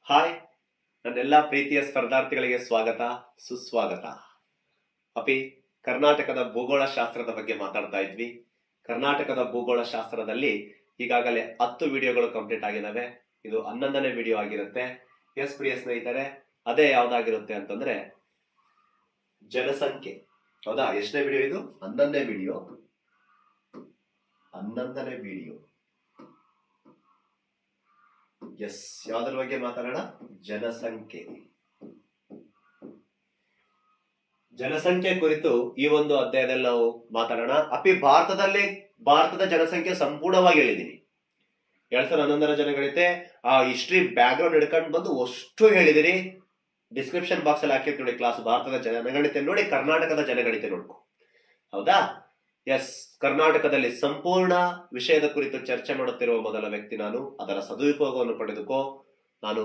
Hi ನನ್ನೆಲ್ಲ ಪ್ರೀತಿಯ ಸ್ಪರ್ಧಾರ್ಥಿಗಳಿಗೆ ಸ್ವಾಗತ ಸುಸ್ವಾಗತ ಅಪಿ ಕರ್ನಾಟಕದ ಭೂಗೋಳ ಶಾಸ್ತ್ರದ ಬಗ್ಗೆ ಮಾತಾಡ್ತಾ ಇದ್ವಿ ಕರ್ನಾಟಕದ ಭೂಗೋಳ ಶಾಸ್ತ್ರದಲ್ಲಿ ಈಗಾಗಲೇ ಹತ್ತು ವಿಡಿಯೋಗಳು ಕಂಪ್ಲೀಟ್ ಆಗಿದ್ದಾವೆ ಇದು ಹನ್ನೊಂದನೇ ವಿಡಿಯೋ ಆಗಿರುತ್ತೆ ಎಸ್ ಪ್ರಿಯ ಸ್ನೇಹಿತರೆ ಅದೇ ಯಾವ್ದಾಗಿರುತ್ತೆ ಅಂತಂದ್ರೆ ಜನಸಂಖ್ಯೆ ಹೌದಾ ಎಷ್ಟನೇ ವಿಡಿಯೋ ಇದು ಹನ್ನೊಂದನೇ ವಿಡಿಯೋ ಹನ್ನೊಂದನೇ ವಿಡಿಯೋ ಎಸ್ ಯಾವ್ದ್ರ ಬಗ್ಗೆ ಮಾತಾಡೋಣ ಜನಸಂಖ್ಯೆ ಜನಸಂಖ್ಯೆ ಕುರಿತು ಈ ಒಂದು ಅಧ್ಯಾಯದಲ್ಲಿ ನಾವು ಮಾತಾಡೋಣ ಅಪಿ ಭಾರತದಲ್ಲಿ ಭಾರತದ ಜನಸಂಖ್ಯೆ ಸಂಪೂರ್ಣವಾಗಿ ಹೇಳಿದ್ದೀನಿ ಎರಡ್ ಸಾವಿರದ ಹನ್ನೊಂದರ ಜನಗಣತಿ ಆ ಹಿಸ್ಟ್ರಿ ಬ್ಯಾಕ್ ಗ್ರೌಂಡ್ ಹಿಡ್ಕೊಂಡು ಬಂದು ಅಷ್ಟು ಹೇಳಿದಿರಿ ಡಿಸ್ಕ್ರಿಪ್ಷನ್ ಬಾಕ್ಸ್ ಅಲ್ಲಿ ಹಾಕಿರ್ತೀನಿ ನೋಡಿ ಕ್ಲಾಸ್ ಭಾರತದ ಜನಗಣತಿ ನೋಡಿ ಕರ್ನಾಟಕದ ಜನಗಣತಿ ನೋಡ್ಕೊ ಹೌದಾ ಎಸ್ ಕರ್ನಾಟಕದಲ್ಲಿ ಸಂಪೂರ್ಣ ವಿಷಯದ ಕುರಿತು ಚರ್ಚೆ ಮಾಡುತ್ತಿರುವ ಮೊದಲ ವ್ಯಕ್ತಿ ನಾನು ಅದರ ಸದುಪಯೋಗವನ್ನು ಪಡೆದುಕೋ ನಾನು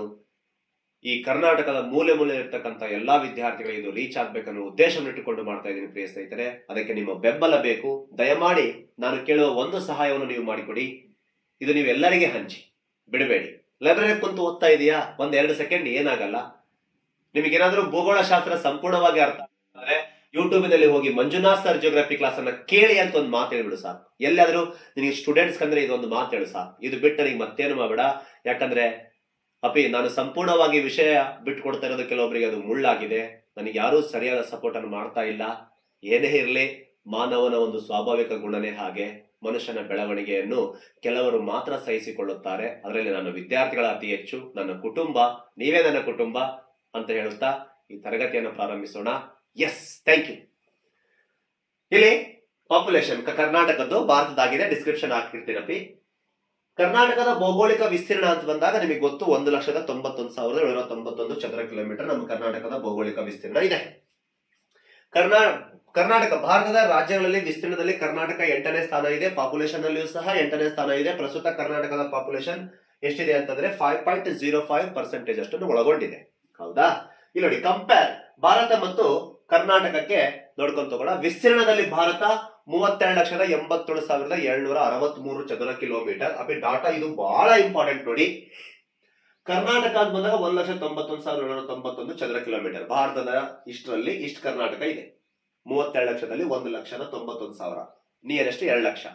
ಈ ಕರ್ನಾಟಕದ ಮೂಲೆ ಮೂಲೆ ಇರ್ತಕ್ಕಂಥ ಎಲ್ಲಾ ವಿದ್ಯಾರ್ಥಿಗಳಿಗೆ ಇದು ರೀಚ್ ಆಗ್ಬೇಕನ್ನೋ ಉದ್ದೇಶವನ್ನು ಇಟ್ಟುಕೊಂಡು ಮಾಡ್ತಾ ಇದ್ದೀನಿ ಪ್ರಿಯ ಸ್ನೇಹಿತರೆ ಅದಕ್ಕೆ ನಿಮ್ಮ ಬೆಂಬಲ ಬೇಕು ದಯಮಾಡಿ ನಾನು ಕೇಳುವ ಒಂದು ಸಹಾಯವನ್ನು ನೀವು ಮಾಡಿಕೊಡಿ ಇದು ನೀವು ಎಲ್ಲರಿಗೆ ಹಂಚಿ ಬಿಡಬೇಡಿ ಲೈಬ್ರರಿ ಕುಂತು ಓದ್ತಾ ಇದೆಯಾ ಒಂದ್ ಎರಡು ಸೆಕೆಂಡ್ ಏನಾಗಲ್ಲ ನಿಮಗೇನಾದ್ರೂ ಭೂಗೋಳ ಶಾಸ್ತ್ರ ಸಂಪೂರ್ಣವಾಗಿ ಅರ್ಥ ಅಂದ್ರೆ ಯೂಟ್ಯೂಬಿನಲ್ಲಿ ಹೋಗಿ ಮಂಜುನಾಥ್ ಸರ್ ಜಿಯೋಗ್ರಫಿ ಕ್ಲಾಸ್ ಅನ್ನ ಕೇಳಿ ಅಂತ ಒಂದು ಮಾತು ಹೇಳ್ಬಿಡು ಸಾಕು ಎಲ್ಲಾದ್ರೂ ನಿನಗೆ ಸ್ಟೂಡೆಂಟ್ಸ್ ಅಂದ್ರೆ ಇದೊಂದು ಮಾತು ಹೇಳು ಸಾಕು ಇದು ಬಿಟ್ಟು ನನಗೆ ಮತ್ತೇನು ಮಾಡಬೇಡ ಯಾಕಂದ್ರೆ ಅಪಿ ನಾನು ಸಂಪೂರ್ಣವಾಗಿ ವಿಷಯ ಬಿಟ್ಕೊಡ್ತಾ ಇರೋದು ಕೆಲವೊಬ್ಬರಿಗೆ ಅದು ಮುಳ್ಳಾಗಿದೆ ನನಗೆ ಯಾರೂ ಸರಿಯಾದ ಸಪೋರ್ಟ್ ಅನ್ನು ಮಾಡ್ತಾ ಇಲ್ಲ ಏನೇ ಇರಲಿ ಮಾನವನ ಒಂದು ಸ್ವಾಭಾವಿಕ ಗುಣನೇ ಹಾಗೆ ಮನುಷ್ಯನ ಬೆಳವಣಿಗೆಯನ್ನು ಕೆಲವರು ಮಾತ್ರ ಸಹಿಸಿಕೊಳ್ಳುತ್ತಾರೆ ಅದರಲ್ಲಿ ನನ್ನ ವಿದ್ಯಾರ್ಥಿಗಳ ಅತಿ ಹೆಚ್ಚು ನನ್ನ ಕುಟುಂಬ ನೀವೇ ನನ್ನ ಕುಟುಂಬ ಅಂತ ಹೇಳುತ್ತಾ ಈ ತರಗತಿಯನ್ನು ಪ್ರಾರಂಭಿಸೋಣ ಎಸ್ ಥ್ಯಾಂಕ್ ಯು ಇಲ್ಲಿ ಪಾಪ್ಯುಲೇಷನ್ ಕರ್ನಾಟಕದ್ದು ಭಾರತದಾಗಿದೆ ಡಿಸ್ಕ್ರಿಪ್ಷನ್ ಹಾಕಿರ್ತೀನಪ್ಪಿ ಕರ್ನಾಟಕದ ಭೌಗೋಳಿಕ ವಿಸ್ತೀರ್ಣ ಅಂತ ಬಂದಾಗ ನಿಮಗೆ ಗೊತ್ತು ಒಂದು ಲಕ್ಷದ ತೊಂಬತ್ತೊಂದು ಸಾವಿರದ ಏಳ್ನೂರ ತೊಂಬತ್ತೊಂದು ಚದರ ಕಿಲೋಮೀಟರ್ ನಮ್ಮ ಕರ್ನಾಟಕದ ಭೌಗೋಳಿಕ ವಿಸ್ತೀರ್ಣ ಇದೆ ಕರ್ನಾ ಕರ್ನಾಟಕ ಭಾರತದ ರಾಜ್ಯಗಳಲ್ಲಿ ವಿಸ್ತೀರ್ಣದಲ್ಲಿ ಕರ್ನಾಟಕ ಎಂಟನೇ ಸ್ಥಾನ ಇದೆ ಪಾಪ್ಯುಲೇಷನ್ ಅಲ್ಲಿಯೂ ಸಹ ಎಂಟನೇ ಸ್ಥಾನ ಇದೆ ಪ್ರಸ್ತುತ ಕರ್ನಾಟಕದ ಪಾಪ್ಯುಲೇಷನ್ ಎಷ್ಟಿದೆ ಅಂತಂದ್ರೆ five point zero five percentage ಅಷ್ಟನ್ನು ಒಳಗೊಂಡಿದೆ ಹೌದಾ ಇಲ್ಲಿ ನೋಡಿ ಕಂಪೇರ್ ಭಾರತ ಮತ್ತು ಕರ್ನಾಟಕಕ್ಕೆ ನೋಡ್ಕೊಂತ ಹೋಗೋಣ ವಿಸ್ತೀರ್ಣದಲ್ಲಿ ಭಾರತ ಮೂವತ್ತೆರಡು ಲಕ್ಷದ ಎಂಬತ್ತೇಳು ಸಾವಿರದ ಏಳ್ನೂರ ಅರವತ್ತ್ ಮೂರು ಚದರ ಕಿಲೋಮೀಟರ್ ಅಪಿ ಡಾಟಾ ಇದು ಬಹಳ ಇಂಪಾರ್ಟೆಂಟ್ ನೋಡಿ ಕರ್ನಾಟಕ ಅಂತ ಬಂದಾಗ ಒಂದ್ ಲಕ್ಷ ತೊಂಬತ್ತೊಂದು ಸಾವಿರದ ಏಳ್ನೂರ ತೊಂಬತ್ತೊಂದು ಚದರ ಕಿಲೋಮೀಟರ್ ಭಾರತದ ಇಷ್ಟರಲ್ಲಿ ಇಷ್ಟು ಕರ್ನಾಟಕ ಇದೆ ಮೂವತ್ತೆರಡು ಲಕ್ಷದಲ್ಲಿ ಒಂದು ಲಕ್ಷದ ತೊಂಬತ್ತೊಂದು ಸಾವಿರ ನಿಯರೆಸ್ಟ್ ಎರಡು ಲಕ್ಷ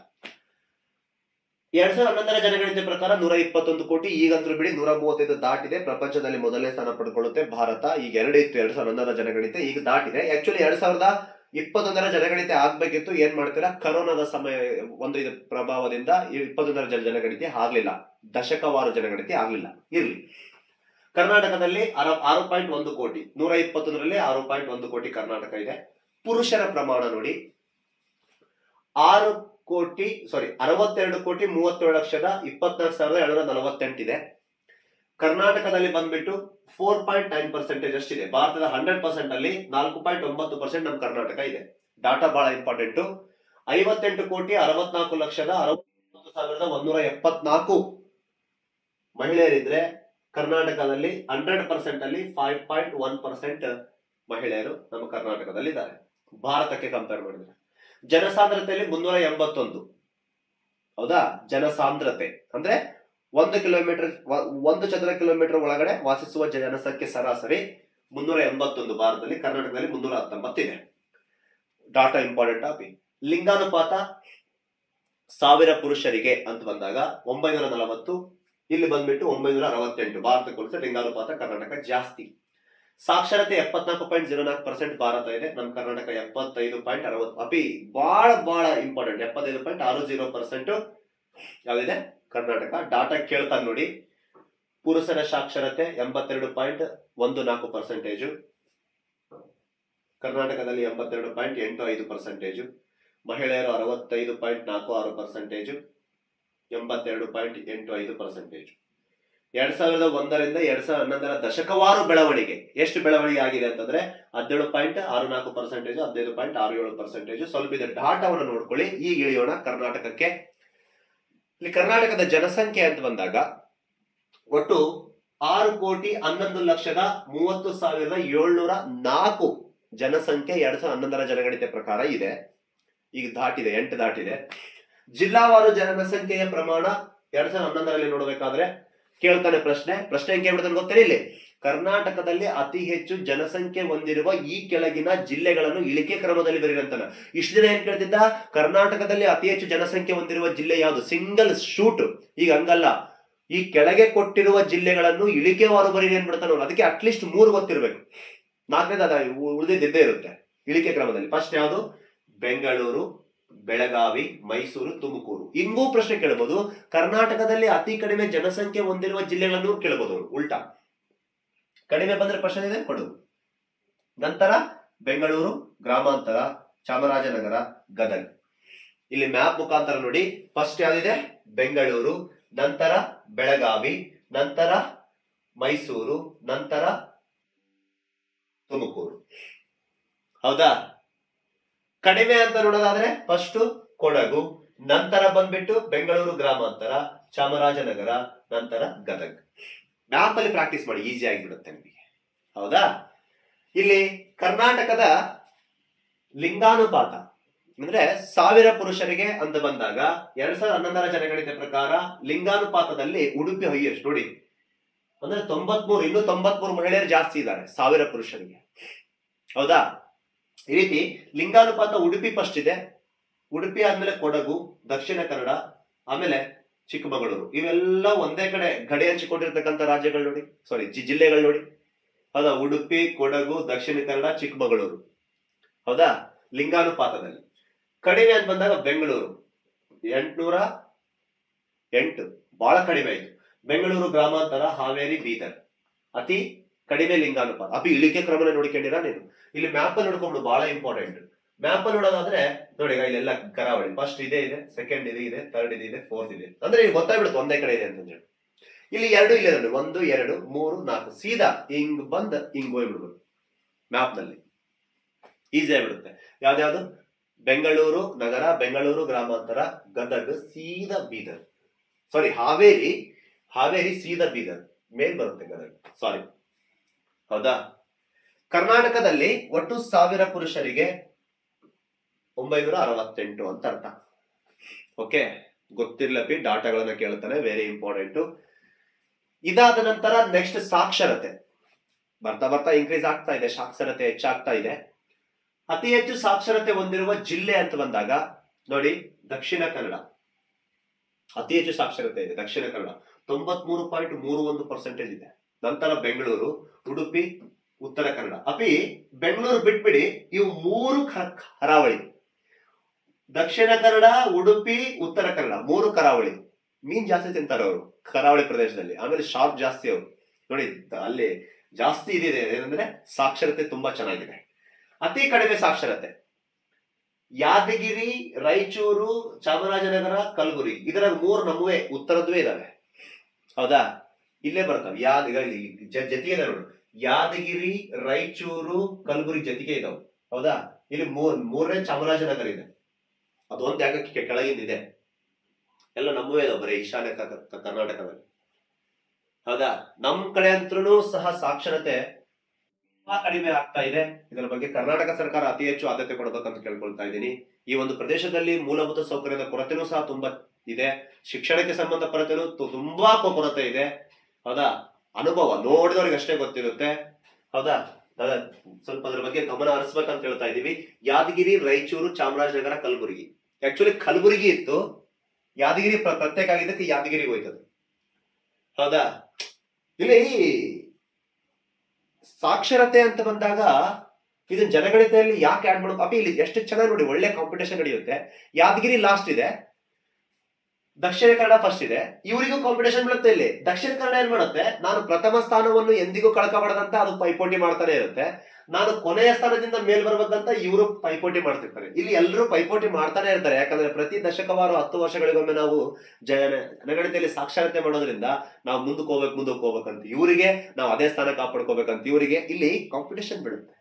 ಎರಡ್ ಸಾವಿರದ ಹನ್ನೊಂದರ ಜನಗಣತಿ ಪ್ರಕಾರ ನೂರ ಇಪ್ಪತ್ತೊಂದು ಕೋಟಿ ಈಗಂತೂ ಬಿಡಿ ನೂರ ಮೂವತ್ತೈದು ದಾಟಿದೆ ಪ್ರಪಂಚದಲ್ಲಿ ಮೊದಲನೇ ಸ್ಥಾನ ಪಡ್ಕೊಳ್ಳುತ್ತೆ ಭಾರತ ಈಗ ಎರಡು ಇತ್ತು ಎರಡ್ ಸಾವಿರದ ಹನ್ನೊಂದರ ಜನಗಣತಿ ಈಗ ದಾಟಿದೆ ಆಕ್ಚುಲಿ ಎರಡ್ ಸಾವಿರದ ಇಪ್ಪತ್ತೊಂದರ ಜನಗಣತಿ ಆಗ್ಬೇಕಿತ್ತು ಏನ್ ಮಾಡ್ತೀರಾ ಕರೋನಾದ ಸಮಯ ಒಂದು ಇದು ಪ್ರಭಾವದಿಂದ ಇಪ್ಪತ್ತೊಂದರ ಜನ ಜನಗಣತಿ ಆಗ್ಲಿಲ್ಲ ದಶಕವಾರು ಜನಗಣತಿ ಆಗ್ಲಿಲ್ಲ ಇರ್ಲಿ ಕರ್ನಾಟಕದಲ್ಲಿ ಅರ ಆರು ಪಾಯಿಂಟ್ ಒಂದು ಕೋಟಿ ನೂರ ಇಪ್ಪತ್ತೊಂದರಲ್ಲಿ ಆರು ಪಾಯಿಂಟ್ ಒಂದು ಕೋಟಿ ಕರ್ನಾಟಕ ಇದೆ ಪುರುಷರ ಪ್ರಮಾಣ ನೋಡಿ ಆರು ಕೋಟಿ ಸಾರಿ ಅರವತ್ತೆರಡು ಕೋಟಿ ಮೂವತ್ತೇಳು ಲಕ್ಷದ ಇಪ್ಪತ್ನಾಲ್ಕು ಸಾವಿರದ ಏಳ್ನೂರ ನಲವತ್ತೆಂಟಿದೆ ಕರ್ನಾಟಕದಲ್ಲಿ ಬಂದ್ಬಿಟ್ಟು ಫೋರ್ ಪಾಯಿಂಟ್ ನೈನ್ ಪರ್ಸೆಂಟೇಜ್ ಅಷ್ಟಿದೆ ಭಾರತದ ಹಂಡ್ರೆಡ್ ಪರ್ಸೆಂಟ್ ಅಲ್ಲಿ ನಾಲ್ಕು ಪಾಯಿಂಟ್ ಒಂಬತ್ತು ಪರ್ಸೆಂಟ್ ನಮ್ಮ ಕರ್ನಾಟಕ ಇದೆ ಡಾಟಾ ಬಹಳ ಇಂಪಾರ್ಟೆಂಟು ಐವತ್ತೆಂಟು ಕೋಟಿ ಅರವತ್ನಾಲ್ಕು ಲಕ್ಷದ ಅರವತ್ತು ಸಾವಿರದ ಒಂದೂರ ಎಪ್ಪತ್ನಾಲ್ಕು ಮಹಿಳೆಯರಿದ್ರೆ ಕರ್ನಾಟಕದಲ್ಲಿ ಹಂಡ್ರೆಡ್ ಪರ್ಸೆಂಟ್ ಅಲ್ಲಿ ಫೈವ್ ಪಾಯಿಂಟ್ ಒನ್ ಪರ್ಸೆಂಟ್ ಮಹಿಳೆಯರು ನಮ್ಮ ಕರ್ನಾಟಕದಲ್ಲಿ ಇದ್ದಾರೆ ಭಾರತಕ್ಕೆ ಕಂಪೇರ್ ಮಾಡಿದ್ರೆ ಜನಸಾಂದ್ರತೆಯಲ್ಲಿ ಮುನ್ನೂರ ಎಂಬತ್ತೊಂದು ಹೌದಾ ಜನಸಾಂದ್ರತೆ ಅಂದ್ರೆ ಒಂದು ಕಿಲೋಮೀಟರ್ ಒಂದು ಚದರ ಕಿಲೋಮೀಟರ್ ಒಳಗಡೆ ವಾಸಿಸುವ ಜನಸಂಖ್ಯೆ ಸರಾಸರಿ ಮುನ್ನೂರ ಎಂಬತ್ತೊಂದು ಭಾರತದಲ್ಲಿ ಕರ್ನಾಟಕದಲ್ಲಿ ಮುನ್ನೂರ ಹತ್ತೊಂಬತ್ತಿದೆ ಡಾಟಾ ಇಂಪಾರ್ಟೆಂಟ್ ಆಪಿ ಲಿಂಗಾನುಪಾತ ಸಾವಿರ ಪುರುಷರಿಗೆ ಅಂತ ಬಂದಾಗ ಒಂಬೈನೂರ ನಲವತ್ತು ಇಲ್ಲಿ ಬಂದ್ಬಿಟ್ಟು ಒಂಬೈನೂರ ಅರವತ್ತೆಂಟು ಭಾರತಕ್ಕೆ ಹೋಲಿಸಿದ್ರೆ ಲಿಂಗಾನುಪಾತ ಕರ್ನಾಟಕ ಜಾಸ್ತಿ ಸಾಕ್ಷರತೆ ಎಪ್ಪತ್ನಾಲ್ಕು ಪಾಯಿಂಟ್ ಜೀರೋ ನಾಲ್ಕು ಪರ್ಸೆಂಟ್ ಭಾರತ ಇದೆ ನಮ್ಮ ಕರ್ನಾಟಕ ಎಪ್ಪತ್ತೈದು ಪಾಯಿಂಟ್ ಅರವತ್ತು ಅಪಿ ಬಹಳ ಬಹಳ ಇಂಪಾರ್ಟೆಂಟ್ ಎಪ್ಪತ್ತೈದು ಪಾಯಿಂಟ್ ಆರು ಜೀರೋ ಪರ್ಸೆಂಟ್ ಯಾವ್ದಿದೆ ಕರ್ನಾಟಕ ಡಾಟಾ ಕೇಳ್ತಾನೆ ನೋಡಿ ಪುರುಷರ ಸಾಕ್ಷರತೆ ಎಂಬತ್ತೆರಡು ಪಾಯಿಂಟ್ ಒಂದು ನಾಲ್ಕು ಪರ್ಸೆಂಟೇಜು ಕರ್ನಾಟಕದಲ್ಲಿ ಎಂಬತ್ತೆರಡು ಪಾಯಿಂಟ್ ಎಂಟು ಐದು ಪರ್ಸೆಂಟೇಜು ಮಹಿಳೆಯರು ಅರವತ್ತೈದು ಪಾಯಿಂಟ್ ನಾಲ್ಕು ಆರು ಪರ್ಸೆಂಟೇಜು ಎಂಬತ್ತೆರಡು ಪಾಯಿಂಟ್ ಎಂಟು ಐದು ಪರ್ಸೆಂಟೇಜು ಎರಡ್ ಸಾವಿರದ ಒಂದರಿಂದ ಎರಡ್ ಸಾವಿರದ ಹನ್ನೊಂದರ ದಶಕವಾರು ಬೆಳವಣಿಗೆ ಎಷ್ಟು ಬೆಳವಣಿಗೆ ಆಗಿದೆ ಅಂತಂದ್ರೆ ಹದಿನೇಳು ಪಾಯಿಂಟ್ ಆರು ನಾಲ್ಕು ಪರ್ಸೆಂಟೇಜ್ ಹದಿನೈದು ಪಾಯಿಂಟ್ ಆರು ಏಳು ಪರ್ಸೆಂಟೇಜ್ ಸ್ವಲ್ಪ ಇದು ಡಾಟಾವನ್ನು ನೋಡ್ಕೊಳ್ಳಿ ಈಗ ಇಳಿಯೋಣ ಕರ್ನಾಟಕಕ್ಕೆ ಇಲ್ಲಿ ಕರ್ನಾಟಕದ ಜನಸಂಖ್ಯೆ ಅಂತ ಬಂದಾಗ ಒಟ್ಟು ಆರು ಕೋಟಿ ಹನ್ನೊಂದು ಲಕ್ಷದ ಮೂವತ್ತು ಸಾವಿರದ ಏಳ್ನೂರ ನಾಲ್ಕು ಜನಸಂಖ್ಯೆ ಎರಡ್ ಸಾವಿರದ ಹನ್ನೊಂದರ ಜನಗಣತಿ ಪ್ರಕಾರ ಇದೆ ಈಗ ದಾಟಿದೆ ಎಂಟು ದಾಟಿದೆ ಜಿಲ್ಲಾವಾರು ಜನಸಂಖ್ಯೆಯ ಪ್ರಮಾಣ ಎರಡ್ ಸಾವಿರದ ಹನ್ನೊಂದರಲ್ಲಿ ನೋಡಬೇಕಾದ್ರೆ ಕೇಳ್ತಾನೆ ಪ್ರಶ್ನೆ ಪ್ರಶ್ನೆ ಹೆಂಗೆ ಕೇಳ್ಬಿಡ್ತಾನೆ ಗೊತ್ತೇಳಿ ಇಲ್ಲಿ ಕರ್ನಾಟಕದಲ್ಲಿ ಅತಿ ಹೆಚ್ಚು ಜನಸಂಖ್ಯೆ ಹೊಂದಿರುವ ಈ ಕೆಳಗಿನ ಜಿಲ್ಲೆಗಳನ್ನು ಇಳಿಕೆ ಕ್ರಮದಲ್ಲಿ ಬರೀರಂತಾನ ಇಷ್ಟು ದಿನ ಏನ್ ಕೇಳ್ತಿದ್ದ ಕರ್ನಾಟಕದಲ್ಲಿ ಅತಿ ಹೆಚ್ಚು ಜನಸಂಖ್ಯೆ ಹೊಂದಿರುವ ಜಿಲ್ಲೆ ಯಾವುದು ಸಿಂಗಲ್ ಶೂಟ್ ಈಗ ಹಂಗಲ್ಲ ಈ ಕೆಳಗೆ ಕೊಟ್ಟಿರುವ ಜಿಲ್ಲೆಗಳನ್ನು ಇಳಿಕೆವಾರು ಬರೀರಿ ಅಂದ್ಬಿಡ್ತಾನೆ ಅವ್ನು. ಅದಕ್ಕೆ ಅಟ್ಲೀಸ್ಟ್ ಮೂರು ಗೊತ್ತಿರ್ಬೇಕು ನಾಲ್ಕನೇದು ಅದ ಉಳಿದಿದ್ದೇ ಇರುತ್ತೆ ಇಳಿಕೆ ಕ್ರಮದಲ್ಲಿ ಫಸ್ಟ್ ಯಾವುದು ಬೆಂಗಳೂರು ಬೆಳಗಾವಿ ಮೈಸೂರು ತುಮಕೂರು ಹಿಂಗೂ ಪ್ರಶ್ನೆ ಕೇಳಬಹುದು ಕರ್ನಾಟಕದಲ್ಲಿ ಅತಿ ಕಡಿಮೆ ಜನಸಂಖ್ಯೆ ಹೊಂದಿರುವ ಜಿಲ್ಲೆಗಳನ್ನು ಕೇಳಬಹುದು ಅವ್ರು, ಉಲ್ಟಾ ಕಡಿಮೆ ಬಂದ್ರೆ ಪ್ರಶ್ನೆ ಇದೆ ಕೊಡು ನಂತರ ಬೆಂಗಳೂರು ಗ್ರಾಮಾಂತರ ಚಾಮರಾಜನಗರ ಗದಗ್ ಇಲ್ಲಿ ಮ್ಯಾಪ್ ಮುಖಾಂತರ ನೋಡಿ ಫಸ್ಟ್ ಯಾವ್ದಿದೆ ಬೆಂಗಳೂರು ನಂತರ ಬೆಳಗಾವಿ ನಂತರ ಮೈಸೂರು ನಂತರ ತುಮಕೂರು ಹೌದಾ ಕಡಿಮೆ ಅಂತ ನೋಡೋದಾದ್ರೆ ಫಸ್ಟ್ ಕೊಡಗು ನಂತರ ಬಂದ್ಬಿಟ್ಟು ಬೆಂಗಳೂರು ಗ್ರಾಮಾಂತರ ಚಾಮರಾಜನಗರ ನಂತರ ಗದಗ್ ಮ್ಯಾಪ್ ಅಲ್ಲಿ ಪ್ರಾಕ್ಟೀಸ್ ಮಾಡಿ ಈಸಿ ಆಗಿಬಿಡುತ್ತೆ ನಿಮಗೆ ಹೌದಾ ಇಲ್ಲಿ ಕರ್ನಾಟಕದ ಲಿಂಗಾನುಪಾತ ಅಂದ್ರೆ ಸಾವಿರ ಪುರುಷರಿಗೆ ಅಂತ ಬಂದಾಗ ಎರಡ್ ಸಾವಿರದ ಹನ್ನೊಂದರ ಜನಗಣತಿ ಪ್ರಕಾರ ಲಿಂಗಾನುಪಾತದಲ್ಲಿ ಉಡುಪಿ ಹೈಯೆಸ್ಟ್ ನೋಡಿ ಅಂದ್ರೆ ತೊಂಬತ್ಮೂರು ಇನ್ನು ತೊಂಬತ್ಮೂರು ಮಹಿಳೆಯರು ಜಾಸ್ತಿ ಇದ್ದಾರೆ ಸಾವಿರ ಪುರುಷರಿಗೆ ಹೌದಾ ಈ ರೀತಿ ಲಿಂಗಾನುಪಾತ ಉಡುಪಿ ಫಸ್ಟ್ ಇದೆ ಉಡುಪಿ ಆದ್ಮೇಲೆ ಕೊಡಗು ದಕ್ಷಿಣ ಕನ್ನಡ ಆಮೇಲೆ ಚಿಕ್ಕಮಗಳೂರು ಇವೆಲ್ಲ ಒಂದೇ ಕಡೆ ಗಡಿ ಹಂಚಿಕೊಂಡಿರ್ತಕ್ಕಂಥ ರಾಜ್ಯಗಳು ನೋಡಿ ಸಾರಿ ಜಿಲ್ಲೆಗಳು ನೋಡಿ ಹೌದಾ ಉಡುಪಿ ಕೊಡಗು ದಕ್ಷಿಣ ಕನ್ನಡ ಚಿಕ್ಕಮಗಳೂರು ಹೌದಾ ಲಿಂಗಾನುಪಾತದಲ್ಲಿ ಕಡಿಮೆ ಅಂತ ಬಂದಾಗ ಬೆಂಗಳೂರು ಎಂಟ್ನೂರ ಎಂಟು ಬಹಳ ಕಡಿಮೆ ಆಯ್ತು ಬೆಂಗಳೂರು ಗ್ರಾಮಾಂತರ ಹಾವೇರಿ ಬೀದರ್ ಅತಿ ಕಡಿಮೆ ಲಿಂಗಾನುಪಾತ ಅಪಿ ಇಳಿಕೆ ಕ್ರಮನ ನೋಡ್ಕೊಂಡಿರ ನೀನು ಇಲ್ಲಿ ಮ್ಯಾಪ್ ಅಲ್ಲಿ ನೋಡ್ಕೊಂಡು ಬಹಳ ಇಂಪಾರ್ಟೆಂಟ್ ಮ್ಯಾಪ್ ಅಲ್ಲಿ ನೋಡೋದಾದ್ರೆ ನೋಡಿ ಈಗ ಇಲ್ಲೆಲ್ಲ ಕರಾವಳಿ ಫಸ್ಟ್ ಇದೇ ಇದೆ ಸೆಕೆಂಡ್ ಇದೆ ಇದೆ ಥರ್ಡ್ ಇದೆ ಇದೆ ಫೋರ್ತ್ ಇದೆ ಅಂದ್ರೆ ಈಗ ಗೊತ್ತಾಗ್ಬಿಡುತ್ತೆ ಒಂದೇ ಕಡೆ ಇದೆ ಅಂತ ಹೇಳಿ ಇಲ್ಲಿ ಎರಡು ಇಲ್ಲೇ ನೋಡಿ ಒಂದು ಎರಡು ಮೂರು ನಾಲ್ಕು ಸೀದಾ ಹಿಂಗ್ ಬಂದ್ ಹಿಂಗ್ ಹೋಗ್ಬಿಡ್ಬೋದು ಮ್ಯಾಪ್ ನಲ್ಲಿ ಈಸಿ ಆಗ್ಬಿಡುತ್ತೆ ಯಾವ್ದ್ಯಾವ್ದು ಬೆಂಗಳೂರು ನಗರ ಬೆಂಗಳೂರು ಗ್ರಾಮಾಂತರ ಗದಗ ಸೀದಾ ಬೀದರ್ ಸಾರಿ ಹಾವೇರಿ ಹಾವೇರಿ ಸೀದಾ ಬೀದರ್ ಮೇಲ್ ಬರುತ್ತೆ ಗದಗ ಸಾರಿ ಹೌದಾ ಕರ್ನಾಟಕದಲ್ಲಿ ಒಟ್ಟು ಸಾವಿರ ಪುರುಷರಿಗೆ ಒಂಬೈನೂರ ಅರವತ್ತೆಂಟು ಅಂತ ಅರ್ಥ ಓಕೆ ಗೊತ್ತಿರ್ಲಪಿ ಡಾಟಾಗಳನ್ನ ಕೇಳ್ತಾನೆ ವೆರಿ ಇಂಪಾರ್ಟೆಂಟ್ ಇದಾದ ನಂತರ ನೆಕ್ಸ್ಟ್ ಸಾಕ್ಷರತೆ ಬರ್ತಾ ಬರ್ತಾ ಇನ್ಕ್ರೀಸ್ ಆಗ್ತಾ ಇದೆ ಸಾಕ್ಷರತೆ ಹೆಚ್ಚಾಗ್ತಾ ಇದೆ ಅತಿ ಹೆಚ್ಚು ಸಾಕ್ಷರತೆ ಹೊಂದಿರುವ ಜಿಲ್ಲೆ ಅಂತ ಬಂದಾಗ ನೋಡಿ ದಕ್ಷಿಣ ಕನ್ನಡ ಅತಿ ಹೆಚ್ಚು ಸಾಕ್ಷರತೆ ಇದೆ ದಕ್ಷಿಣ ಕನ್ನಡ ತೊಂಬತ್ಮೂರು ಪಾಯಿಂಟ್ ಮೂರು ಒಂದು ಪರ್ಸೆಂಟೇಜ್ ಇದೆ ನಂತರ ಬೆಂಗಳೂರು ಉಡುಪಿ ಉತ್ತರ ಕನ್ನಡ ಅಪಿ ಬೆಂಗಳೂರು ಬಿಟ್ಬಿಡಿ ಇವು ಮೂರು ಕ- ಕರಾವಳಿ ದಕ್ಷಿಣ ಕನ್ನಡ ಉಡುಪಿ ಉತ್ತರ ಕನ್ನಡ ಮೂರು ಕರಾವಳಿ ಮೀನ್ ಜಾಸ್ತಿ ತಿಂತಾರೆ ಅವರು ಕರಾವಳಿ ಪ್ರದೇಶದಲ್ಲಿ ಆಮೇಲೆ ಶಾಪ್ ಜಾಸ್ತಿ ಅವರು ನೋಡಿ ಅಲ್ಲಿ ಜಾಸ್ತಿ ಇದಿದೆ ಏನಂದ್ರೆ ಸಾಕ್ಷರತೆ ತುಂಬಾ ಚೆನ್ನಾಗಿದೆ ಅತಿ ಕಡಿಮೆ ಸಾಕ್ಷರತೆ ಯಾದಗಿರಿ ರಾಯಚೂರು ಚಾಮರಾಜನಗರ ಕಲಬುರಗಿ ಇದರ ಮೂರು ನಮ್ಮವೇ ಉತ್ತರದ್ವೇ ಇದಾವೆ ಹೌದಾ ಇಲ್ಲೇ ಬರ್ತವೆ ಯಾದ ಈಗ ಇಲ್ಲಿ ಜ- ಜೊತೆಗೆ ಇದೆ ನೋಡು ಯಾದಗಿರಿ ರಾಯಚೂರು ಕಲಬುರಗಿ ಜೊತೆಗೆ ಇದಾವೆ ಹೌದಾ ಇಲ್ಲಿ ಮೂರ್ ಮೂರನೇ ಚಾಮರಾಜನಗರ ಇದೆ ಅದು ಒಂದು ಜಾಗಕ್ಕೆ ಕೆಳಗಿಂದಿದೆ ಎಲ್ಲ ನಮ್ಮವೇ ಇದಾವೆ ಬರೀ ಈಶಾನ್ಯ ಕ- ಕ- ಕರ್ನಾಟಕದಲ್ಲಿ ಹೌದಾ ನಮ್ ಕಡೆ ಅಂತೂ ಸಹ ಸಾಕ್ಷರತೆ ತುಂಬಾ ಕಡಿಮೆ ಆಗ್ತಾ ಇದೆ ಇದರ ಬಗ್ಗೆ ಕರ್ನಾಟಕ ಸರ್ಕಾರ ಅತಿ ಹೆಚ್ಚು ಆದ್ಯತೆ ಕೊಡಬೇಕಂತ ಕೇಳ್ಕೊಳ್ತಾ ಇದ್ದೀನಿ ಈ ಒಂದು ಪ್ರದೇಶದಲ್ಲಿ ಮೂಲಭೂತ ಸೌಕರ್ಯದ ಕೊರತೆನೂ ಸಹ ತುಂಬಾ ಇದೆ ಶಿಕ್ಷಣಕ್ಕೆ ಸಂಬಂಧಪಟ್ಟನು ತುಂಬಾ ಕೊ- ಕೊರತೆ ಇದೆ ಹೌದಾ ಅನುಭವ ನೋಡಿದವ್ರಿಗೆ ಅಷ್ಟೇ ಗೊತ್ತಿರುತ್ತೆ ಹೌದಾ ಅದ ಸ್ವಲ್ಪ ಅದ್ರ ಬಗ್ಗೆ ಗಮನ ಹರಿಸ್ಬೇಕಂತ ಹೇಳ್ತಾ ಇದೀವಿ ಯಾದಗಿರಿ ರಾಯಚೂರು ಚಾಮರಾಜನಗರ ಕಲಬುರಗಿ ಆಕ್ಚುಲಿ ಕಲಬುರಗಿ ಇತ್ತು ಯಾದಗಿರಿ ಪ್ರ- ಪ್ರತ್ಯೇಕ ಆಗಿದ್ದಕ್ಕೆ ಯಾದಗಿರಿಗೆ ಹೋಯ್ತದು ಹೌದಾ ಇಲ್ಲಿ ಸಾಕ್ಷರತೆ ಅಂತ ಬಂದಾಗ ಇದನ್ನ ಜನಗಣತಿಯಲ್ಲಿ ಯಾಕೆ ಆಡ್ ಮಾಡೋದು ಅಪ್ಪಿ ಇಲ್ಲಿ ಎಷ್ಟು ಚೆನ್ನಾಗಿ ನೋಡಿ ಒಳ್ಳೆ ಕಾಂಪಿಟೇಷನ್ ನಡೆಯುತ್ತೆ ಯಾದಗಿರಿ ಲಾಸ್ಟ್ ಇದೆ ದಕ್ಷಿಣ ಕನ್ನಡ ಫಸ್ಟ್ ಇದೆ ಇವರಿಗೂ ಕಾಂಪಿಟೇಷನ್ ಬೀಳುತ್ತೆ ಇಲ್ಲಿ ದಕ್ಷಿಣ ಕನ್ನಡ ಏನ್ ಮಾಡುತ್ತೆ ನಾನು ಪ್ರಥಮ ಸ್ಥಾನವನ್ನು ಎಂದಿಗೂ ಕಳ್ಕೊಬಾರ್ದಂತ ಅದು ಪೈಪೋಟಿ ಮಾಡ್ತಾನೆ ಇರುತ್ತೆ ನಾನು ಕೊನೆಯ ಸ್ಥಾನದಿಂದ ಮೇಲ್ ಬರ್ಬೇಕಂತ ಇವರು ಪೈಪೋಟಿ ಮಾಡ್ತಿರ್ತಾರೆ ಇಲ್ಲಿ ಎಲ್ಲರೂ ಪೈಪೋಟಿ ಮಾಡ್ತಾನೆ ಇರ್ತಾರೆ ಯಾಕಂದ್ರೆ ಪ್ರತಿ ದಶಕವಾರು ಹತ್ತು ವರ್ಷಗಳಿಗೊಮ್ಮೆ ನಾವು ಜನ ಜನಗಣತಿಯಲ್ಲಿ ಸಾಕ್ಷರತೆ ಮಾಡೋದ್ರಿಂದ ನಾವು ಮುಂದಕ್ಕೆ ಹೋಗ್ಬೇಕು ಮುಂದಕ್ಕೆ ಹೋಗ್ಬೇಕಂತ ಇವರಿಗೆ ನಾವು ಅದೇ ಸ್ಥಾನ ಕಾಪಾಡ್ಕೋಬೇಕಂತ ಇವರಿಗೆ ಇಲ್ಲಿ ಕಾಂಪಿಟೇಷನ್ ಬೀಳುತ್ತೆ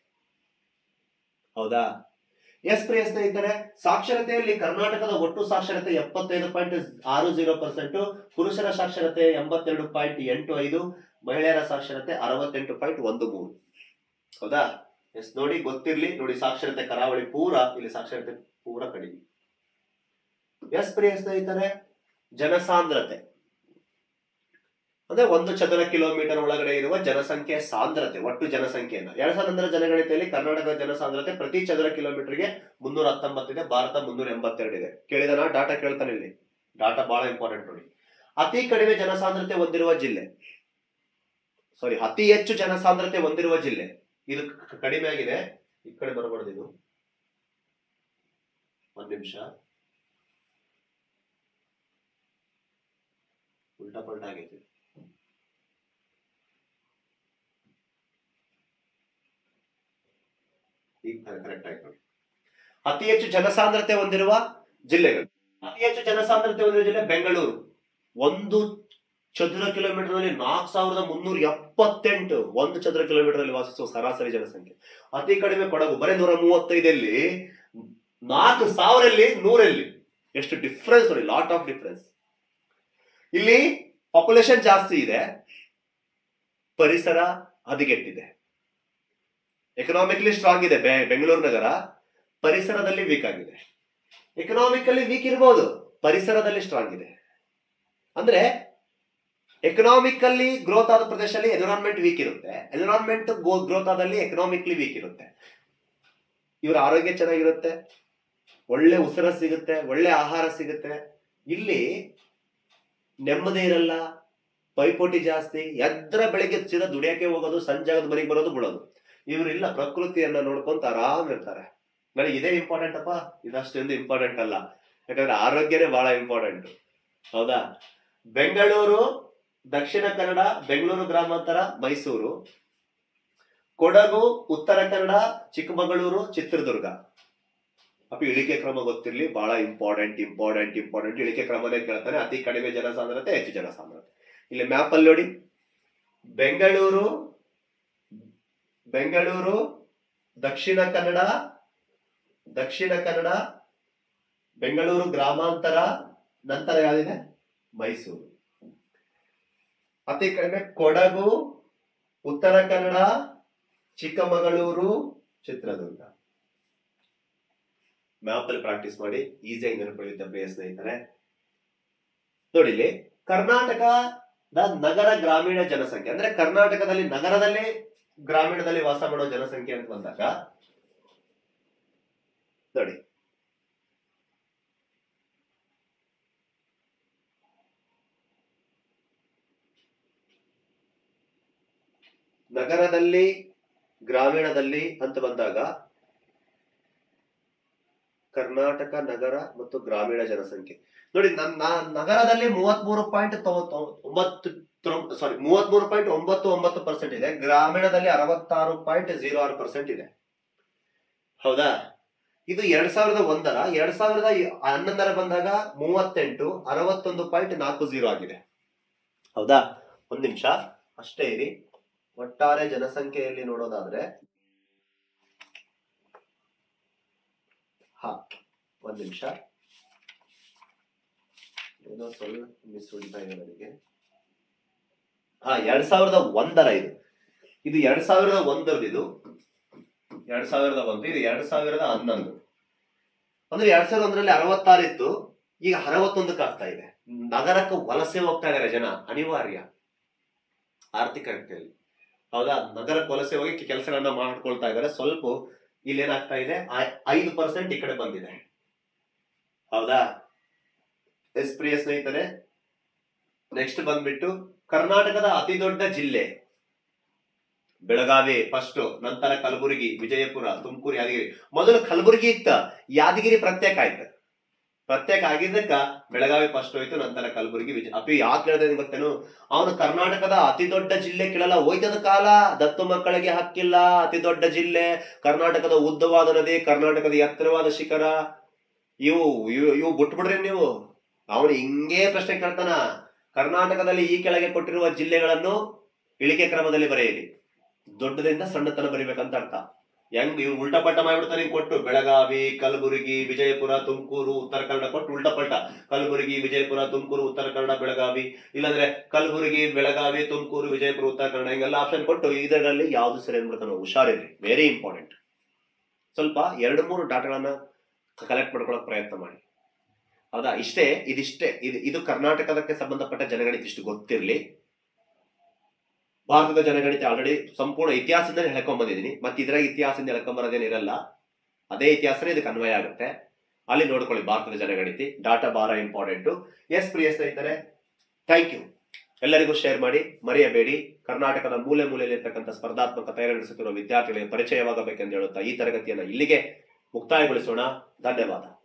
ಹೌದಾ ಎಸ್ ಪ್ರಿಯ ಸ್ನೇಹಿತರೆ ಸಾಕ್ಷರತೆಯಲ್ಲಿ ಕರ್ನಾಟಕದ ಒಟ್ಟು ಸಾಕ್ಷರತೆ ಎಪ್ಪತ್ತೈದು ಪಾಯಿಂಟ್ ಆರು ಜೀರೋ ಪರ್ಸೆಂಟ್ ಪುರುಷರ ಸಾಕ್ಷರತೆ ಎಂಬತ್ತೆರಡು ಪಾಯಿಂಟ್ ಎಂಟು ಐದು ಮಹಿಳೆಯರ ಸಾಕ್ಷರತೆ ಅರವತ್ತೆಂಟು ಪಾಯಿಂಟ್ ಒಂದು ಮೂರು ಹೌದಾ ಎಸ್ ನೋಡಿ ಗೊತ್ತಿರ್ಲಿ ನೋಡಿ ಸಾಕ್ಷರತೆ ಕರಾವಳಿ ಪೂರ ಇಲ್ಲಿ ಸಾಕ್ಷರತೆ ಪೂರ ಕಡಿಮೆ ಎಸ್ ಪ್ರಿಯ ಸ್ನೇಹಿತರೆ ಜನಸಾಂದ್ರತೆ ಅಂದ್ರೆ ಒಂದು ಚದರ ಕಿಲೋಮೀಟರ್ ಒಳಗಡೆ ಇರುವ ಜನಸಂಖ್ಯೆ ಸಾಂದ್ರತೆ ಒಟ್ಟು ಜನಸಂಖ್ಯೆಯನ್ನ ಎರಡ್ ಸಾವಿರದ ಹನ್ನೊಂದರ ಜನಗಣತಿಯಲ್ಲಿ ಕರ್ನಾಟಕದ ಜನಸಾಂದ್ರತೆ ಪ್ರತಿ ಚದರ ಕಿಲೋಮೀಟರ್ಗೆ ಮುನ್ನೂರ ಹತ್ತೊಂಬತ್ತಿದೆ ಭಾರತ ಮುನ್ನೂರ ಎಂಬತ್ತೆರಡು ಇದೆ ಕೇಳಿದನ ಡಾಟಾ ಕೇಳ್ತಾನೆ ಇಲ್ಲಿ ಡಾಟಾ ಬಹಳ ಇಂಪಾರ್ಟೆಂಟ್ ನೋಡಿ ಅತಿ ಕಡಿಮೆ ಜನಸಾಂದ್ರತೆ ಹೊಂದಿರುವ ಜಿಲ್ಲೆ ಸಾರಿ ಅತಿ ಹೆಚ್ಚು ಜನಸಾಂದ್ರತೆ ಹೊಂದಿರುವ ಜಿಲ್ಲೆ ಇದು ಕ- ಕಡಿಮೆ ಆಗಿದೆ ಈ ಕಡೆ ಬರಬಾರ್ದು ಇದು ಒಂದ್ ನಿಮಿಷ ಉಲ್ಟಾ ಪಲ್ಟಾ ಆಗೈತೆ ಈಗ ಕರೆಕ್ಟ್ ಆಯ್ತು ನೋಡಿ ಅತಿ ಹೆಚ್ಚು ಜನಸಾಂದ್ರತೆ ಹೊಂದಿರುವ ಜಿಲ್ಲೆಗಳು ಅತಿ ಹೆಚ್ಚು ಜನಸಾಂದ್ರತೆ ಹೊಂದಿರುವ ಜಿಲ್ಲೆ ಬೆಂಗಳೂರು ಒಂದು ಚದುರ ಕಿಲೋಮೀಟರ್ ನಲ್ಲಿ ನಾಲ್ಕು ಸಾವಿರದ ಮುನ್ನೂರ ಎಪ್ಪತ್ತೆಂಟು ಒಂದು ಚದುರ ಕಿಲೋಮೀಟರ್ ಅಲ್ಲಿ ವಾಸಿಸುವ ಸರಾಸರಿ ಜನಸಂಖ್ಯೆ ಅತಿ ಕಡಿಮೆ ಕೊಡಗು ಬರೀ ನೂರ ಮೂವತ್ತೈದಲ್ಲಿ ನಾಲ್ಕು ಸಾವಿರಲ್ಲಿ ನೂರಲ್ಲಿ ಎಷ್ಟು ಡಿಫ್ರೆನ್ಸ್ ನೋಡಿ ಲಾಟ್ ಆಫ್ ಡಿಫ್ರೆನ್ಸ್ ಇಲ್ಲಿ ಪಾಪ್ಯುಲೇಷನ್ ಜಾಸ್ತಿ ಇದೆ ಪರಿಸರ ಹದಗೆಟ್ಟಿದೆ ಎಕನಾಮಿಕಲಿ ಸ್ಟ್ರಾಂಗ್ ಇದೆ ಬೆ- ಬೆಂಗಳೂರು ನಗರ ಪರಿಸರದಲ್ಲಿ ವೀಕ್ ಆಗಿದೆ ಎಕನಾಮಿಕಲಿ ವೀಕ್ ಇರಬಹುದು ಪರಿಸರದಲ್ಲಿ ಸ್ಟ್ರಾಂಗ್ ಇದೆ ಅಂದ್ರೆ ಎಕನಾಮಿಕಲ್ಲಿ ಗ್ರೋತ್ ಆದ ಪ್ರದೇಶದಲ್ಲಿ ಎನ್ವಿರಾನ್ಮೆಂಟ್ ವೀಕ್ ಇರುತ್ತೆ ಎನ್ವಿರಾನ್ಮೆಂಟ್ ಗ್ರೋತ್ ಆದಲ್ಲಿ ಎಕನಾಮಿಕ್ಲಿ ವೀಕ್ ಇರುತ್ತೆ ಇವರ ಆರೋಗ್ಯ ಚೆನ್ನಾಗಿರುತ್ತೆ ಒಳ್ಳೆ ಉಸಿರ ಸಿಗುತ್ತೆ ಒಳ್ಳೆ ಆಹಾರ ಸಿಗುತ್ತೆ ಇಲ್ಲಿ ನೆಮ್ಮದಿ ಇರಲ್ಲ ಪೈಪೋಟಿ ಜಾಸ್ತಿ ಎದ್ರ ಬೆಳಿಗ್ಗೆ ಸೀದಾ ದುಡಿಯಕ್ಕೆ ಹೋಗೋದು ಸಂಜೆ ಆಗದ ಮನೆಗೆ ಬರೋದು ಬಿಡೋದು ಇವರಿಲ್ಲ ಪ್ರಕೃತಿಯನ್ನ ನೋಡ್ಕೊಂತ ಆರಾಮ್ ಇರ್ತಾರೆ ನನಗೆ ಇದೇ ಇಂಪಾರ್ಟೆಂಟ್ ಅಪ್ಪ ಇದಷ್ಟೊಂದು ಇಂಪಾರ್ಟೆಂಟ್ ಅಲ್ಲ ಯಾಕಂದ್ರೆ ಆರೋಗ್ಯನೇ ಬಹಳ ಇಂಪಾರ್ಟೆಂಟ್ ಹೌದಾ ಬೆಂಗಳೂರು ದಕ್ಷಿಣ ಕನ್ನಡ ಬೆಂಗಳೂರು ಗ್ರಾಮಾಂತರ ಮೈಸೂರು ಕೊಡಗು ಉತ್ತರ ಕನ್ನಡ ಚಿಕ್ಕಮಗಳೂರು ಚಿತ್ರದುರ್ಗ ಅಪ್ಪ ಇಳಿಕೆ ಕ್ರಮ ಗೊತ್ತಿರ್ಲಿ ಬಹಳ ಇಂಪಾರ್ಟೆಂಟ್ ಇಂಪಾರ್ಟೆಂಟ್ ಇಂಪಾರ್ಟೆಂಟ್ ಇಳಿಕೆ ಕ್ರಮನೇ ಕೇಳ್ತಾನೆ ಅತಿ ಕಡಿಮೆ ಜನಸಾಂದ್ರತೆ ಹೆಚ್ಚು ಜನಸಾಂದ್ರತೆ ಇಲ್ಲಿ ಮ್ಯಾಪ್ ಅಲ್ಲಿ ನೋಡಿ ಬೆಂಗಳೂರು ಬೆಂಗಳೂರು ದಕ್ಷಿಣ ಕನ್ನಡ ದಕ್ಷಿಣ ಕನ್ನಡ ಬೆಂಗಳೂರು ಗ್ರಾಮಾಂತರ ನಂತರ ಯಾವ್ದಿದೆ ಮೈಸೂರು ಅತಿ ಕಡಿಮೆ ಕೊಡಗು ಉತ್ತರ ಕನ್ನಡ ಚಿಕ್ಕಮಗಳೂರು ಚಿತ್ರದುರ್ಗ ಮ್ಯಾಪ್ ಅಲ್ಲಿ ಪ್ರಾಕ್ಟೀಸ್ ಮಾಡಿ ಈಸಿಯಾಗಿ ನೆನಪುಳಿಯುತ್ತೆ ಪ್ರಿಯ ಸ್ನೇಹಿತರೆ ನೋಡಿ ಇಲ್ಲಿ ಕರ್ನಾಟಕದ ನಗರ ಗ್ರಾಮೀಣ ಜನಸಂಖ್ಯೆ ಅಂದ್ರೆ ಕರ್ನಾಟಕದಲ್ಲಿ ನಗರದಲ್ಲಿ ಗ್ರಾಮೀಣದಲ್ಲಿ ವಾಸ ಮಾಡೋ ಜನಸಂಖ್ಯೆ ಅಂತ ಬಂದಾಗ ನೋಡಿ ನಗರದಲ್ಲಿ ಗ್ರಾಮೀಣದಲ್ಲಿ ಅಂತ ಬಂದಾಗ ಕರ್ನಾಟಕ ನಗರ ಮತ್ತು ಗ್ರಾಮೀಣ ಜನಸಂಖ್ಯೆ ನೋಡಿ ನನ್ನ ನಗರದಲ್ಲಿ ಮೂವತ್ಮೂರು ಪಾಯಿಂಟ್ ಒಂಬತ್ತು ಸಾರಿ ಮೂವತ್ಮೂರು ಪಾಯಿಂಟ್ ಒಂಬತ್ತು ಒಂಬತ್ತು ಪರ್ಸೆಂಟ್ ಇದೆ ಗ್ರಾಮೀಣದಲ್ಲಿ ಅರವತ್ತಾರು ಪಾಯಿಂಟ್ ಜೀರೋ ಆರು ಪರ್ಸೆಂಟ್ ಇದೆ ಹೌದಾ ಇದು ಎರಡ್ ಸಾವಿರದ ಒಂದರ ಎರಡ್ ಸಾವಿರದ ಹನ್ನೊಂದರ ಬಂದಾಗ ಮೂವತ್ತೆಂಟು ಅರವತ್ತೊಂದು ಪಾಯಿಂಟ್ ನಾಲ್ಕು ಜೀರೋ ಆಗಿದೆ ಹೌದಾ ಒಂದ್ ನಿಮಿಷ ಅಷ್ಟೇ ಇರಿ ಒಟ್ಟಾರೆ ಜನಸಂಖ್ಯೆಯಲ್ಲಿ ನೋಡೋದಾದ್ರೆ ಹಾ ಒಂದ್ ನಿಮಿಷ ಏನೋ ಸ್ವಲ್ಪ ಮಿಸ್ ಹೊಡಿತಾ ಇದೆ ನನಗೆ ಹಾ ಎರಡ್ ಸಾವಿರದ ಒಂದರ ಇದು ಇದು ಎರಡ್ ಸಾವಿರದ ಒಂದರದ್ದು ಇದು ಎರಡ್ ಸಾವಿರದ ಒಂದು ಇದು ಎರಡ್ ಸಾವಿರದ ಹನ್ನೊಂದು ಅಂದ್ರೆ ಎರಡ್ ಸಾವಿರದ ಒಂದರಲ್ಲಿ ಅರವತ್ತಾರು ಇತ್ತು ಈಗ ಅರವತ್ತೊಂದಕ್ಕೆ ಆಗ್ತಾ ಇದೆ ನಗರಕ್ಕೆ ವಲಸೆ ಹೋಗ್ತಾ ಇದಾರೆ ಜನ ಅನಿವಾರ್ಯ ಆರ್ಥಿಕತೆಯಲ್ಲಿ ಹೌದಾ ನಗರಕ್ಕೆ ವಲಸೆ ಹೋಗಿ ಕೆಲಸಗಳನ್ನ ಮಾಡ್ಕೊಳ್ತಾ ಇದ್ದಾರೆ ಸ್ವಲ್ಪ ಇಲ್ಲಿ ಏನಾಗ್ತಾ ಇದೆ ಐ- ಐದು ಪರ್ಸೆಂಟ್ ಈ ಕಡೆ ಬಂದಿದೆ ಹೌದಾ ಎಸ್ ಪ್ರಿಯ ಸ್ನೇಹಿತರೆ ನೆಕ್ಸ್ಟ್ ಬಂದ್ಬಿಟ್ಟು ಕರ್ನಾಟಕದ ಅತಿ ದೊಡ್ಡ ಜಿಲ್ಲೆ ಬೆಳಗಾವಿ ಫಸ್ಟ್ ನಂತರ ಕಲಬುರಗಿ ವಿಜಯಪುರ ತುಮಕೂರು ಯಾದಗಿರಿ ಮೊದಲು ಕಲಬುರಗಿ ಇತ್ತ ಯಾದಗಿರಿ ಪ್ರತ್ಯೇಕ ಆಯ್ತು ಪ್ರತ್ಯೇಕ ಆಗಿದ್ದಕ್ಕ ಬೆಳಗಾವಿ ಫಸ್ಟ್ ಹೋಯ್ತು ನಂತರ ಕಲಬುರಗಿ ವಿಜಯ ಅಪ್ಪಿ ಯಾಕೆ ಹೇಳ್ದೆ ಗೊತ್ತೇನು ಅವನು ಕರ್ನಾಟಕದ ಅತಿ ದೊಡ್ಡ ಜಿಲ್ಲೆ ಕೇಳಲ್ಲ ಹೋಯ್ತದ ಕಾಲ ದತ್ತು ಮಕ್ಕಳಿಗೆ ಹಕ್ಕಿಲ್ಲ ಅತಿ ದೊಡ್ಡ ಜಿಲ್ಲೆ ಕರ್ನಾಟಕದ ಉದ್ದವಾದ ನದಿ ಕರ್ನಾಟಕದ ಎತ್ತರವಾದ ಶಿಖರ ಇವು ಇವು ಇವು ಬಿಟ್ಬಿಡ್ರಿ ನೀವು ಅವನು ಹಿಂಗೇ ಪ್ರಶ್ನೆ ಕೇಳ್ತಾನ ಕರ್ನಾಟಕದಲ್ಲಿ ಈ ಕೆಳಗೆ ಕೊಟ್ಟಿರುವ ಜಿಲ್ಲೆಗಳನ್ನು ಇಳಿಕೆ ಕ್ರಮದಲ್ಲಿ ಬರೆಯಿರಿ ದೊಡ್ಡದಿಂದ ಸಣ್ಣತನ ಬರಿಬೇಕಂತ ಅರ್ಥ ಹೆಂಗ್ ಇವ್ರು ಉಲ್ಟಾ ಪಲ್ಟ ಮಾಡ್ಬಿಡ್ತಾರೆ ಹಿಂಗ್ ಕೊಟ್ಟು ಬೆಳಗಾವಿ ಕಲಬುರಗಿ ವಿಜಯಪುರ ತುಮಕೂರು ಉತ್ತರ ಕನ್ನಡ ಕೊಟ್ಟು ಉಲ್ಟಾ ಪಲ್ಟ ಕಲಬುರಗಿ ವಿಜಯಪುರ ತುಮಕೂರು ಉತ್ತರ ಕನ್ನಡ ಬೆಳಗಾವಿ ಇಲ್ಲಾಂದ್ರೆ ಕಲಬುರಗಿ ಬೆಳಗಾವಿ ತುಮಕೂರು ವಿಜಯಪುರ ಉತ್ತರ ಕನ್ನಡ ಹಿಂಗೆಲ್ಲ ಆಪ್ಷನ್ ಕೊಟ್ಟು ಇದರಲ್ಲಿ ಯಾವ್ದು ಸರಿ ಅಂದ್ಬಿಡ್ತಾನೆ ಹುಷಾರಿರ್ರಿ ವೆರಿ ಇಂಪಾರ್ಟೆಂಟ್ ಸ್ವಲ್ಪ ಎರಡು ಮೂರು ಡಾಟಾಗಳನ್ನ ಕಲೆಕ್ಟ್ ಮಾಡ್ಕೊಳಕ್ ಪ್ರಯತ್ನ ಮಾಡಿ ಹೌದಾ ಇಷ್ಟೇ ಇದಿಷ್ಟೇ ಇದು ಇದು ಕರ್ನಾಟಕದಕ್ಕೆ ಸಂಬಂಧಪಟ್ಟ ಜನಗಳಿಗೆ ಇಷ್ಟು ಗೊತ್ತಿರಲಿ ಭಾರತದ ಜನಗಣಿತ ಆಲ್ರೆಡಿ ಸಂಪೂರ್ಣ ಇತಿಹಾಸದಿಂದ ಹೇಳ್ಕೊಂಡ್ ಬಂದಿದ್ದೀನಿ ಮತ್ತೆ ಇದ್ರಾಗ ಇತಿಹಾಸದಿಂದ ಹೇಳ್ಕೊಂಬರೋದೇನು ಇರಲ್ಲ ಅದೇ ಇತಿಹಾಸನೇ ಇದಕ್ಕೆ ಅನ್ವಯ ಆಗುತ್ತೆ ಅಲ್ಲಿ ನೋಡ್ಕೊಳ್ಳಿ ಭಾರತದ ಜನಗಣಿತಿ ಡಾಟಾ ಬಾರ ಇಂಪಾರ್ಟೆಂಟು ಎಸ್ ಪ್ರಿಯ ಸ್ನೇಹಿತರೆ ಥ್ಯಾಂಕ್ ಯು ಎಲ್ಲರಿಗೂ ಶೇರ್ ಮಾಡಿ ಮರೆಯಬೇಡಿ ಕರ್ನಾಟಕದ ಮೂಲೆ ಮೂಲೆಯಲ್ಲಿರ್ತಕ್ಕಂಥ ಸ್ಪರ್ಧಾತ್ಮಕ ತಯಾರಿ ನಡೆಸುತ್ತಿರುವ ವಿದ್ಯಾರ್ಥಿಗಳಿಗೆ ಪರಿಚಯವಾಗಬೇಕೆಂದು ಹೇಳುತ್ತಾ ಈ ತರಗತಿಯನ್ನು ಇಲ್ಲಿಗೆ ಮುಕ್ತಾಯಗೊಳಿಸೋಣ ಧನ್ಯವಾದ